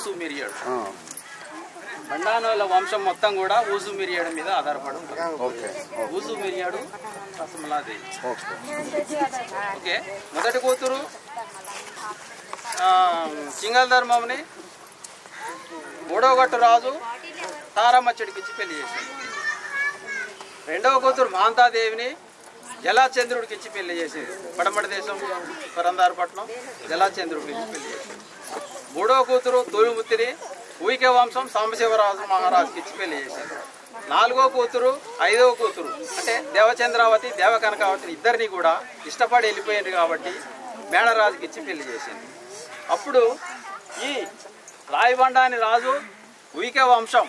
ఊసు మిరియాడు బండానోల వంశం మొత్తం కూడా ఊసు మిరియాడు మీద ఆధారపడి ఉంటుంది ఓకే ఊసు మిరియాడు రసమలాదేవి ఓకే ఓకే మొదటి కూతురు ఆ, చింగల్ ధర్మంని మూడవగట్టు రాజు తారమ్మచ్చడికి ఇచ్చి పెళ్లి చేశాడు రెండవ కూతురు మహాంతాదేవిని జలాచంద్రుడికి ఇచ్చి పెళ్లి చేసేది పడమటి దేశం పరందారపట్నం జలాచంద్రుడికి ఇచ్చి పెళ్లి చేసేది మూడవ కూతురు తొలిముత్తిని ఊయిక వంశం సాంబశివరాజు మహారాజుకి ఇచ్చి పెళ్లి చేశారు నాలుగో కూతురు ఐదవ కూతురు అంటే దేవచంద్రావతి దేవకనకావతిని ఇద్దరిని కూడా ఇష్టపడి వెళ్ళిపోయింది కాబట్టి మేడరాజుకి ఇచ్చి పెళ్లి చేసింది అప్పుడు ఈ రాయబండాని రాజు ఉయిక వంశం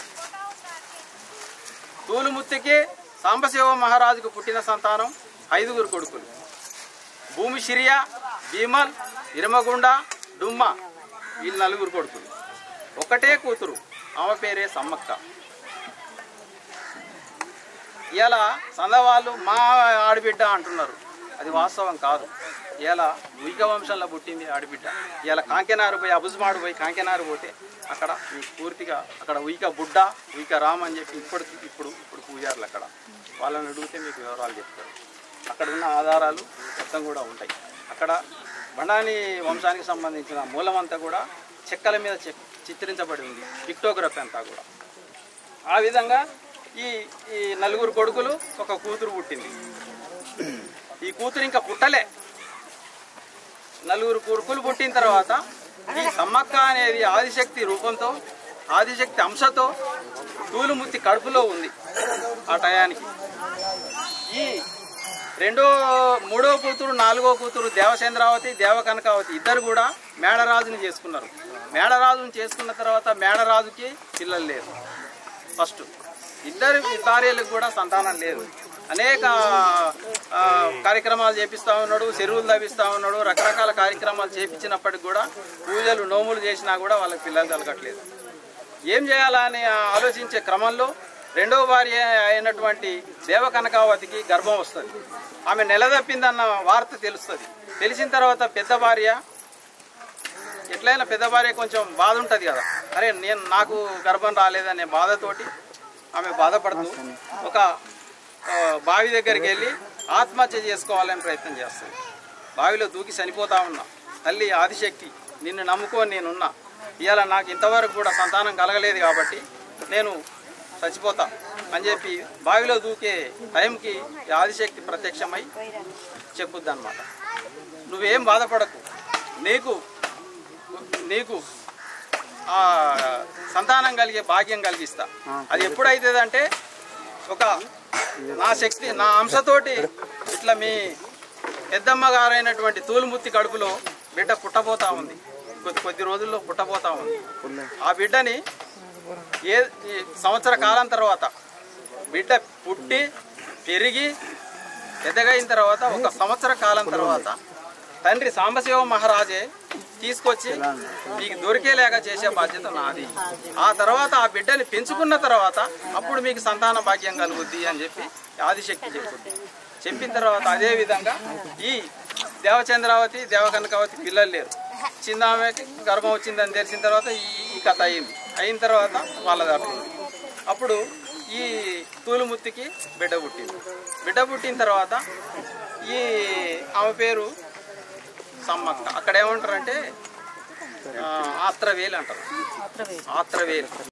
తూలుముత్తికి సాంబశివ మహారాజుకు పుట్టిన సంతానం ఐదుగురు కొడుకులు భూమి సిరియ భీమల్ ఇరమగుండ డుమ్మ వీళ్ళు నలుగురు కొడుకులు ఒకటే కూతురు ఆమె పేరే సమ్మక్క ఇలా సందవాళ్ళు మా ఆడబిడ్డ అంటున్నారు అది వాస్తవం కాదు ఇలా ఉయిక వంశంలో పుట్టింది ఆడబిడ్డ ఇలా కాంకెనారు పోయి అబుజ్మాడు పోయి కాంకెనారు పోతే అక్కడ మీకు పూర్తిగా అక్కడ ఉయిక బుడ్డ ఉయిక రామ్ అని చెప్పి ఇప్పటికి ఇప్పుడు ఇప్పుడు పూజారులు అక్కడ వాళ్ళని అడిగితే మీకు వివరాలు చెప్తారు అక్కడ ఉన్న ఆధారాలు మొత్తం కూడా ఉంటాయి అక్కడ బండాని వంశానికి సంబంధించిన మూలం అంతా కూడా చెక్కల మీద చెక్ చిత్రించబడి ఉంది పిక్టోగ్రఫీ అంతా కూడా ఆ విధంగా ఈ ఈ నలుగురు కొడుకులు ఒక కూతురు పుట్టింది ఈ కూతురు ఇంకా పుట్టలే నలుగురు కొడుకులు పుట్టిన తర్వాత ఈ సమ్మక్క అనేది ఆదిశక్తి రూపంతో ఆదిశక్తి అంశతో తూలుముత్తి కడుపులో ఉంది ఆ టయానికి ఈ రెండో మూడో కూతురు నాలుగో కూతురు దేవచంద్రావతి దేవకనకావతి ఇద్దరు కూడా మేడరాజుని చేసుకున్నారు మేడరాజుని చేసుకున్న తర్వాత మేడరాజుకి పిల్లలు లేరు ఫస్ట్ ఇద్దరు భార్యలకు కూడా సంతానం లేదు అనేక ఆ, కార్యక్రమాలు చేపిస్తూ ఉన్నాడు చెరువులు తవ్విస్తూ ఉన్నాడు రకరకాల కార్యక్రమాలు చేపించినప్పటికి కూడా పూజలు నోములు చేసినా కూడా వాళ్ళకి పిల్లలు కలగట్లేదు ఏం చేయాలని ఆలోచించే క్రమంలో రెండవ భార్య అయినటువంటి దేవకనకావతికి గర్భం వస్తుంది ఆమె నెలదప్పిందన్న వార్త తెలుస్తుంది తెలిసిన తర్వాత పెద్ద భార్య ఎట్లయినా పెద్ద భార్య కొంచెం బాధ ఉంటుంది కదా అరే నేను నాకు గర్భం రాలేదనే బాధతోటి ఆమె బాధపడుతూ ఒక ఆ, బావి దగ్గరికి వెళ్ళి ఆత్మహత్య చేసుకోవాలని ప్రయత్నం చేస్తుంది బావిలో దూకి చనిపోతా ఉన్నా తల్లి ఆదిశక్తి నిన్ను నమ్ముకొని నేనున్నా ఇవాళ నాకు ఇంతవరకు కూడా సంతానం కలగలేదు కాబట్టి నేను చచ్చిపోతా అని చెప్పి బావిలో దూకే టైంకి ఈ ఆదిశక్తి ప్రత్యక్షమై చెప్పుద్ది అనమాట నువ్వేం బాధపడకు నీకు నీకు ఆ సంతానం కలిగే భాగ్యం కలిగిస్తా అది ఎప్పుడైతుంది అంటే ఒక నా శక్తి నా అంశతోటి ఇట్లా మీ పెద్దమ్మ గారైనటువంటి తూలుముత్తి కడుపులో బిడ్డ పుట్టబోతా ఉంది కొద్ది కొద్ది రోజుల్లో పుట్టబోతా ఉంది ఆ బిడ్డని ఏ ఈ సంవత్సర కాలం తర్వాత బిడ్డ పుట్టి పెరిగి పెద్దగైన తర్వాత ఒక సంవత్సర కాలం తర్వాత తండ్రి సాంబశివ మహారాజే తీసుకొచ్చి మీకు దొరికేలాగా చేసే బాధ్యత నాది ఆ తర్వాత ఆ బిడ్డని పెంచుకున్న తర్వాత అప్పుడు మీకు సంతాన భాగ్యం కలుగుద్ది అని చెప్పి ఆదిశక్తి చెప్పుద్ది చెప్పిన తర్వాత అదే విధంగా ఈ దేవచంద్రావతి దేవకనకావతి పిల్లలు లేరు చిన్నామెకి గర్భం వచ్చిందని తెలిసిన తర్వాత ఈ ఈ కథ అయింది అయిన తర్వాత వాళ్ళది అట్లుంది అప్పుడు ఈ తూలుముత్తికి బిడ్డ పుట్టింది బిడ్డ పుట్టిన తర్వాత ఈ ఆమె పేరు సమ్మక్క అక్కడ ఏమంటారంటే ఆ, ఆత్రవేలు అంటారు ఆత్రవేలు